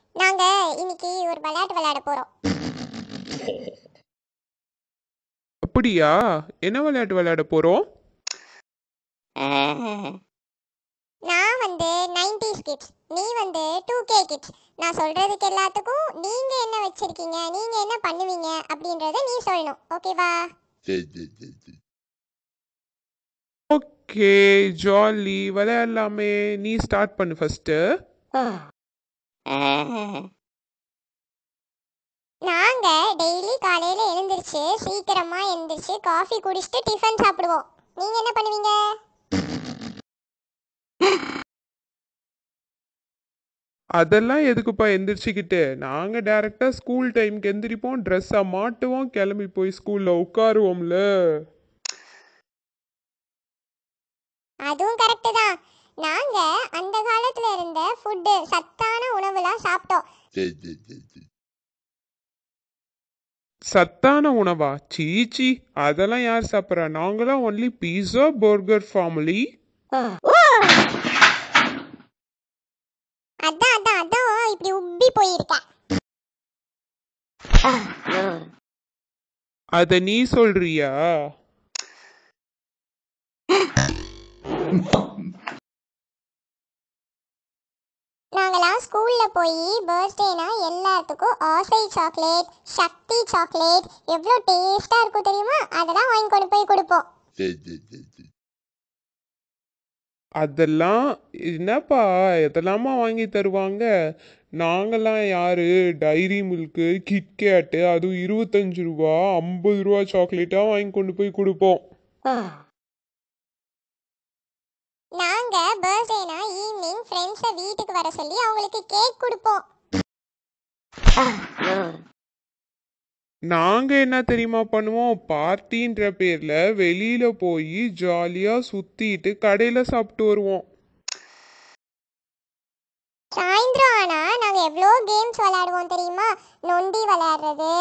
நாங்க இன்னைக்கு ஒரு விளையாட்டு விளையாட போறோம் அப்படியா என்ன விளையாட்டு விளையாட போறோம் நான் வந்து 90s கிட்ஸ் நீ வந்து டூ கே கிட்ஸ் நான் சொல்றதுக்கு எல்லாத்துக்கும் நீங்க என்ன வச்சிருக்கீங்க நீங்க என்ன பண்ணுவீங்க அப்படின்றத நீ சொல்லணும் ஓகேவா ஓகே ஜாலி விளையாடலாமே நீ ஸ்டார்ட் பண்ணு ஃபர்ஸ்ட் நாங்க டெய்லி காலையில எழுந்திருச்சு சீக்கிரமா எழுந்திருச்சு காஃபி குடிச்சிட்டு டிஃபன் சாப்பிடுவோம் நீங்க என்ன பண்ணுவீங்க அதெல்லாம் எதுக்குப்பா எந்திரிச்சுக்கிட்டு நாங்க டைரக்டா ஸ்கூல் டைம்க்கு எந்திரிப்போம் ட்ரெஸ்ஸை மாட்டுவோம் கிளம்பி போய் ஸ்கூல்ல உட்காருவோம்ல அதுவும் கரெக்டு தான் நாங்க அந்த காலத்துல இருந்த ஃபுட்டு சத்தான உணவுலாம் சாப்பிட்டோம் சத்தான உணவா சீச்சி அதெல்லாம் யார் சாப்பிட்றா நாங்களாம் ஒன்லி பீஸா பர்கர் ஃபார்மலி அதான் அதான் அதான் இப்படி உப்பி போயிருக்க அத நீ சொல்றியா நாங்களாம் ஸ்கூல்ல போய் பர்த்டேனா எல்லாத்துக்கும் ஆசை சாக்லேட் சக்தி சாக்லேட் எவ்வளோ டேஸ்டா இருக்கும் தெரியுமா அதெல்லாம் வாங்கி கொண்டு போய் கொடுப்போம் அதெல்லாம் என்னப்பா எதெல்லாமா வாங்கி தருவாங்க நாங்கெல்லாம் யாரு டைரி மில்க்கு கிட்கேட்டு அதுவும் இருபத்தஞ்சு ரூபா ஐம்பது ரூபா சாக்லேட்டா வாங்கி கொண்டு போய் கொடுப்போம் நாங்க பர்த்டேனா ஈவினிங் ஃப்ரெண்ட்ஸை வீட்டுக்கு வர சொல்லி அவங்களுக்கு கேக் கொடுப்போம் நாங்க என்ன தெரியுமா பண்ணுவோம் பார்ட்டின்ற பேர்ல வெளியில போய் ஜாலியா சுத்திட்டு கடையில சாப்பிட்டு வருவோம் சாயந்தரம் ஆனா நாங்க எவ்வளோ கேம்ஸ் விளையாடுவோம் தெரியுமா நொண்டி விளையாடுறது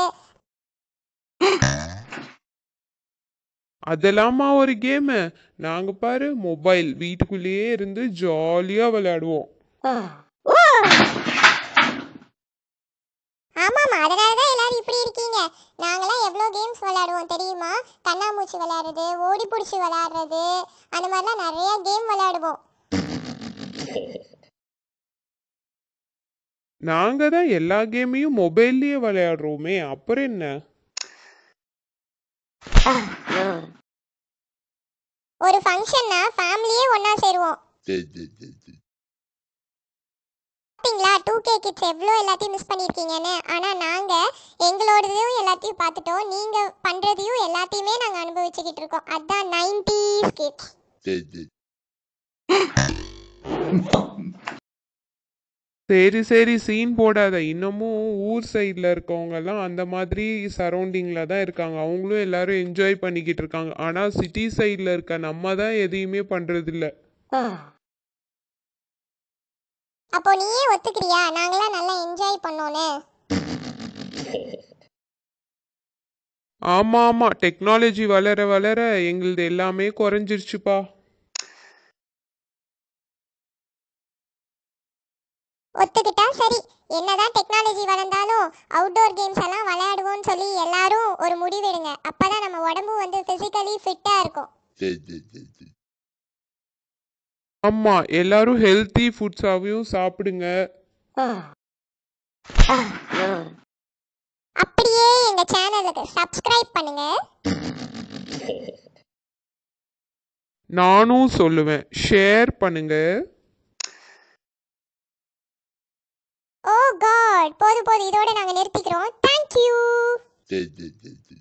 அதெல்லாமா ஒரு கேமு நாங்க பாரு மொபைல் வீட்டுக்குள்ளேயே இருந்து ஜாலியா விளையாடுவோம் ஆமாமா அதனால தான் எல்லாரும் இப்படி இருக்கீங்க நாங்களாம் எவ்வளோ கேம்ஸ் விளையாடுவோம் தெரியுமா கண்ணாமூச்சி விளையாடுறது ஓடி பிடிச்சி விளையாடுறது அந்த மாதிரிலாம் நிறைய கேம் விளையாடுவோம் நாங்க தான் எல்லா கேமையும் மொபைல்லயே விளையாடுறோமே அப்புறம் என்ன ஒரு ஃபங்க்ஷன்னா ஃபேமிலியே ஒண்ணா சேருவோம் பார்த்தீங்களா டூ கே கிட்ஸ் எவ்வளோ எல்லாத்தையும் மிஸ் பண்ணியிருக்கீங்கன்னு ஆனால் நாங்கள் எங்களோடதையும் எல்லாத்தையும் பார்த்துட்டோம் நீங்கள் பண்ணுறதையும் எல்லாத்தையுமே நாங்கள் அனுபவிச்சுக்கிட்டு இருக்கோம் அதான் நைன்டிஸ் கிட்ஸ் சரி சரி சீன் போடாத இன்னமும் ஊர் சைடில் இருக்கவங்க எல்லாம் அந்த மாதிரி சரௌண்டிங்கில் தான் இருக்காங்க அவங்களும் எல்லாரும் என்ஜாய் பண்ணிக்கிட்டு இருக்காங்க ஆனால் சிட்டி சைடில் இருக்க நம்ம தான் எதையுமே பண்ணுறதில்ல அப்போ நீயே ஒத்துக்கிறியா நாங்களாம் நல்லா என்ஜாய் பண்ணோன்னு ஆமாம் ஆமாம் டெக்னாலஜி வளர வளர எங்களுது எல்லாமே குறைஞ்சிருச்சுப்பா ஒத்துக்கிட்டா சரி என்னதான் டெக்னாலஜி வளர்ந்தாலும் அவுட்டோர் கேம்ஸ் எல்லாம் விளையாடுவோம்னு சொல்லி எல்லாரும் ஒரு முடிவெடுங்க அப்பதான் நம்ம உடம்பு வந்து பிசிக்கலி ஃபிட்டா இருக்கும் ஆமாம் எல்லாரும் ஹெல்த்தி ஃபுட்ஸாவையும் சாப்பிடுங்க அப்படியே எங்க சேனலுக்கு சப்ஸ்கிரைப் பண்ணுங்க நானும் சொல்லுவேன் ஷேர் பண்ணுங்க ஓ காட் போதும் போதும் இதோட நாங்க நிறுத்திக்கிறோம் தேங்க்யூ